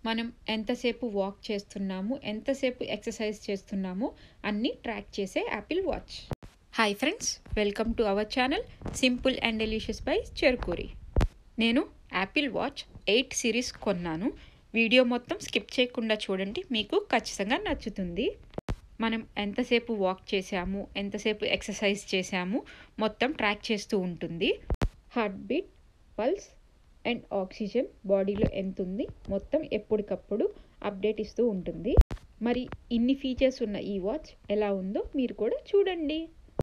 మనం ఎంతసేపు వాక్ చేస్తున్నాము ఎంతసేపు ఎక్సర్సైజ్ చేస్తున్నాము అన్నీ ట్రాక్ చేసే Apple Watch hi friends welcome to our channel simple and delicious by Cherukuri నేను యాపిల్ వాచ్ ఎయిట్ సిరీస్ కొన్నాను వీడియో మొత్తం స్కిప్ చేయకుండా చూడండి మీకు ఖచ్చితంగా నచ్చుతుంది మనం ఎంతసేపు వాక్ చేసాము ఎంతసేపు ఎక్సర్సైజ్ చేసాము మొత్తం ట్రాక్ చేస్తూ ఉంటుంది heart beat pulse and oxygen బాడీలో ఎంత ఉంది మొత్తం ఎప్పటికప్పుడు అప్డేట్ ఇస్తూ ఉంటుంది మరి ఇన్ని ఫీచర్స్ ఉన్న ఈ వాచ్ ఎలా ఉందో మీరు కూడా చూడండి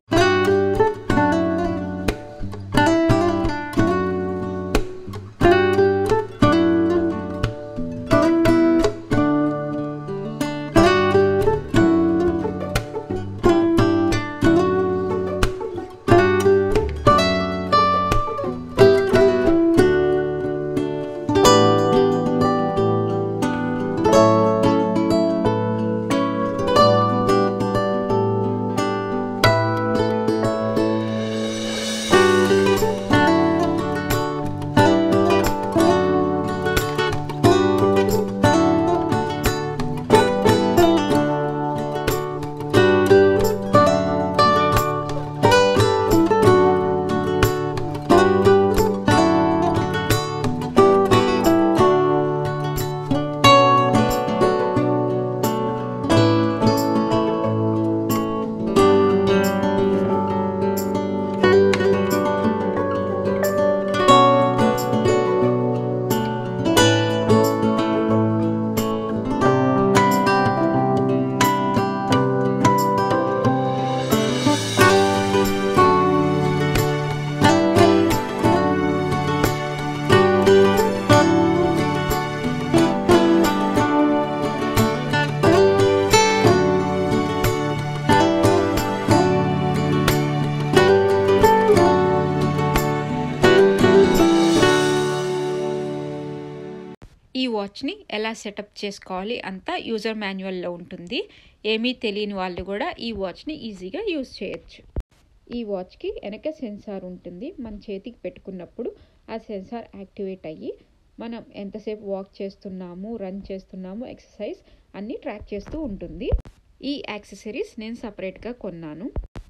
ఈ వాచ్ని ఎలా సెటప్ చేసుకోవాలి అంతా యూజర్ మాన్యువల్లో ఉంటుంది ఏమీ తెలియని వాళ్ళు కూడా ఈ వాచ్ని ఈజీగా యూజ్ చేయొచ్చు ఈ వాచ్కి వెనక సెన్సార్ ఉంటుంది మన చేతికి పెట్టుకున్నప్పుడు ఆ సెన్సార్ యాక్టివేట్ అయ్యి మనం ఎంతసేపు వాక్ చేస్తున్నాము రన్ చేస్తున్నాము ఎక్సర్సైజ్ అన్నీ ట్రాక్ చేస్తూ ఉంటుంది ఈ యాక్సెసరీస్ నేను సపరేట్గా కొన్నాను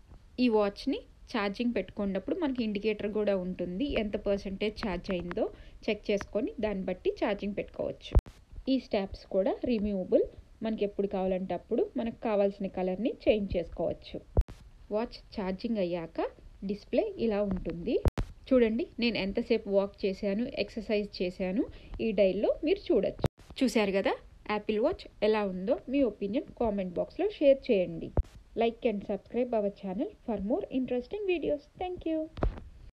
ఈ వాచ్ని ఛార్జింగ్ పెట్టుకున్నప్పుడు మనకి ఇండికేటర్ కూడా ఉంటుంది ఎంత పర్సంటేజ్ ఛార్జ్ అయిందో చెక్ చేసుకొని దాన్ని బట్టి ఛార్జింగ్ పెట్టుకోవచ్చు ఈ స్టాప్స్ కూడా రిమూవబుల్ మనకి ఎప్పుడు కావాలంటే అప్పుడు మనకు కావాల్సిన కలర్ని చేంజ్ చేసుకోవచ్చు వాచ్ ఛార్జింగ్ అయ్యాక డిస్ప్లే ఇలా ఉంటుంది చూడండి నేను ఎంతసేపు వాక్ చేశాను ఎక్సర్సైజ్ చేశాను ఈ డైల్లో మీరు చూడొచ్చు చూశారు కదా యాపిల్ వాచ్ ఎలా ఉందో మీ ఒపీనియన్ కామెంట్ బాక్స్లో షేర్ చేయండి like and subscribe our channel for more interesting videos thank you